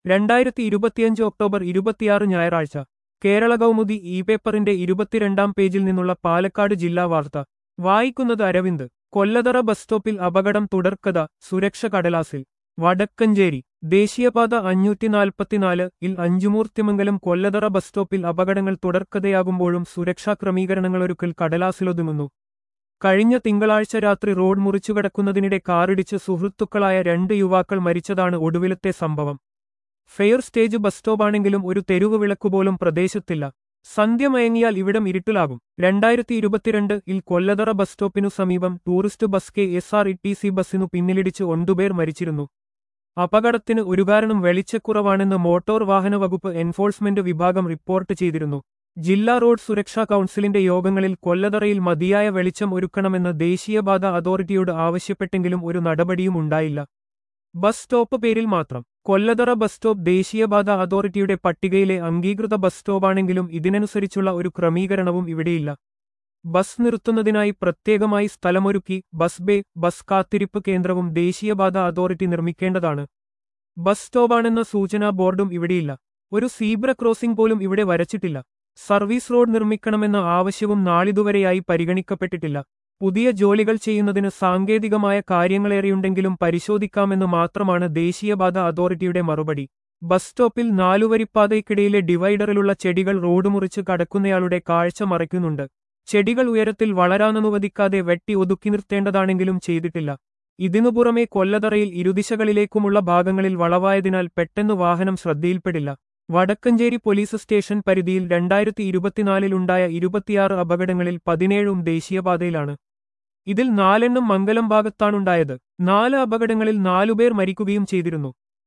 രണ്ടായിരത്തി ഇരുപത്തിയഞ്ച് ഒക്ടോബർ ഇരുപത്തിയാറ് ഞായറാഴ്ച കേരള കൗമുദി ഇ പേപ്പറിന്റെ ഇരുപത്തിരണ്ടാം പേജിൽ നിന്നുള്ള പാലക്കാട് ജില്ലാ വാർത്ത വായിക്കുന്നത് അരവിന്ദ് കൊല്ലതറ ബസ് സ്റ്റോപ്പിൽ അപകടം തുടർക്കഥ സുരക്ഷ കടലാസിൽ വടക്കഞ്ചേരി ദേശീയപാത അഞ്ഞൂറ്റി നാൽപ്പത്തിനാല് ഇൽ അഞ്ചുമൂർത്തിമംഗലം കൊല്ലതറ ബസ് സ്റ്റോപ്പിൽ അപകടങ്ങൾ തുടർക്കഥയാകുമ്പോഴും സുരക്ഷാ ക്രമീകരണങ്ങളൊരുക്കൽ കടലാസിലൊതുങ്ങുന്നു കഴിഞ്ഞ തിങ്കളാഴ്ച രാത്രി റോഡ് മുറിച്ചുകടക്കുന്നതിനിടെ കാറിടിച്ച് സുഹൃത്തുക്കളായ രണ്ട് യുവാക്കൾ മരിച്ചതാണ് ഒടുവിലത്തെ സംഭവം ഫെയർ സ്റ്റേജ് ബസ് സ്റ്റോപ്പാണെങ്കിലും ഒരു തെരുവ് വിളക്കുപോലും പ്രദേശത്തില്ല സന്ധ്യ മയങ്ങിയാൽ ഇവിടം ഇരുട്ടിലാകും രണ്ടായിരത്തി ഇരുപത്തിരണ്ട് ഇൽ കൊല്ലതറ ബസ് സ്റ്റോപ്പിനു സമീപം tourist bus K S R T C സി ബസ്സിനു പിന്നിലിടിച്ച് ഒണ്ടുപേർ മരിച്ചിരുന്നു അപകടത്തിന് ഒരു കാരണം വെളിച്ചക്കുറവാണെന്ന് മോട്ടോർ വാഹന വകുപ്പ് എൻഫോഴ്സ്മെന്റ് വിഭാഗം റിപ്പോർട്ട് ചെയ്തിരുന്നു ജില്ലാ റോഡ് സുരക്ഷാ കൗൺസിലിന്റെ യോഗങ്ങളിൽ കൊല്ലതറയിൽ മതിയായ വെളിച്ചം ഒരുക്കണമെന്ന് ദേശീയപാത അതോറിറ്റിയോട് ആവശ്യപ്പെട്ടെങ്കിലും ഒരു നടപടിയും ഉണ്ടായില്ല ബസ് സ്റ്റോപ്പ് പേരിൽ മാത്രം കൊല്ലതറ ബസ് സ്റ്റോപ്പ് ദേശീയപാത അതോറിറ്റിയുടെ പട്ടികയിലെ അംഗീകൃത ബസ് സ്റ്റോപ്പാണെങ്കിലും ഇതിനനുസരിച്ചുള്ള ഒരു ക്രമീകരണവും ഇവിടെയില്ല ബസ് നിർത്തുന്നതിനായി പ്രത്യേകമായി സ്ഥലമൊരുക്കി ബസ് ബേ ബസ് കാത്തിരിപ്പ് കേന്ദ്രവും ദേശീയപാത അതോറിറ്റി നിർമ്മിക്കേണ്ടതാണ് ബസ് സ്റ്റോപ്പാണെന്ന സൂചനാ ബോർഡും ഇവിടെയില്ല ഒരു സീബ്ര ക്രോസിംഗ് പോലും ഇവിടെ വരച്ചിട്ടില്ല സർവീസ് റോഡ് നിർമ്മിക്കണമെന്ന ആവശ്യവും നാളിതുവരെയായി പരിഗണിക്കപ്പെട്ടിട്ടില്ല പുതിയ ജോലികൾ ചെയ്യുന്നതിന് സാങ്കേതികമായ കാര്യങ്ങളേറെയുണ്ടെങ്കിലും പരിശോധിക്കാമെന്ന് മാത്രമാണ് ദേശീയപാത അതോറിറ്റിയുടെ മറുപടി ബസ് സ്റ്റോപ്പിൽ നാലുവരിപ്പാതയ്ക്കിടയിലെ ഡിവൈഡറിലുള്ള ചെടികൾ റോഡ് മുറിച്ച് കടക്കുന്നയാളുടെ കാഴ്ച മറയ്ക്കുന്നുണ്ട് ചെടികൾ ഉയരത്തിൽ വളരാനനുവദിക്കാതെ വെട്ടി ഒതുക്കി നിർത്തേണ്ടതാണെങ്കിലും ചെയ്തിട്ടില്ല ഇതിനു പുറമെ കൊല്ലതറയിൽ ഇരുദിശകളിലേക്കുമുള്ള ഭാഗങ്ങളിൽ വളവായതിനാൽ പെട്ടെന്ന് വാഹനം ശ്രദ്ധയിൽപ്പെടില്ല വടക്കഞ്ചേരി പോലീസ് സ്റ്റേഷൻ പരിധിയിൽ രണ്ടായിരത്തി ഇരുപത്തിനാലിലുണ്ടായ ഇരുപത്തിയാറ് അപകടങ്ങളിൽ പതിനേഴും ദേശീയപാതയിലാണ് ഇതിൽ നാലെണ്ണം മംഗലം ഭാഗത്താണുണ്ടായത് നാല് അപകടങ്ങളിൽ നാലുപേർ മരിക്കുകയും ചെയ്തിരുന്നു